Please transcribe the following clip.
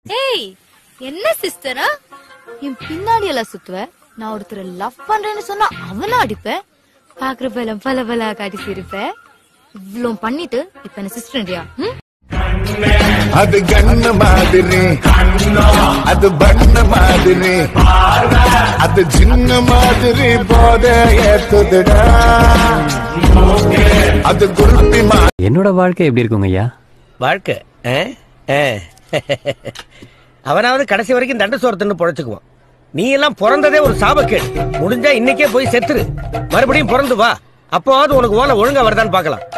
ஏய் என்ன சிஸ்டரா என் பின்னாடி எல்லாம் சுத்துவ நான் ஒருத்தரை லவ் பண்றேன்னு சொன்னா அவனா அடிப்பேன் பாக்குற பலம் பல பல காட்டி சிரிப்பேன் இவ்ளோ பண்ணிட்டு இப்ப என்ன சிஸ்டர்யா அது கண்ணு மாதிரி அது பண்ண மாதிரி அது சின்ன மாதிரி போத ஏத்துதுடா அது குருப்பி மா என்னோட வாழ்க்கை எப்படி இருக்குங்க ஐயா வாழ்க்கை ஆ? ஆ. அவனாவது கடைசி வரைக்கும் தண்ட சோரத்துன்னு பொழைச்சுக்குவான் நீ எல்லாம் பிறந்ததே ஒரு சாபக்கேடு முடிஞ்சா இன்னைக்கே போய் செத்துரு மறுபடியும் பிறந்து வா அப்போவாவது உனக்கு ஓலை ஒழுங்கா வருதான்னு பார்க்கலாம்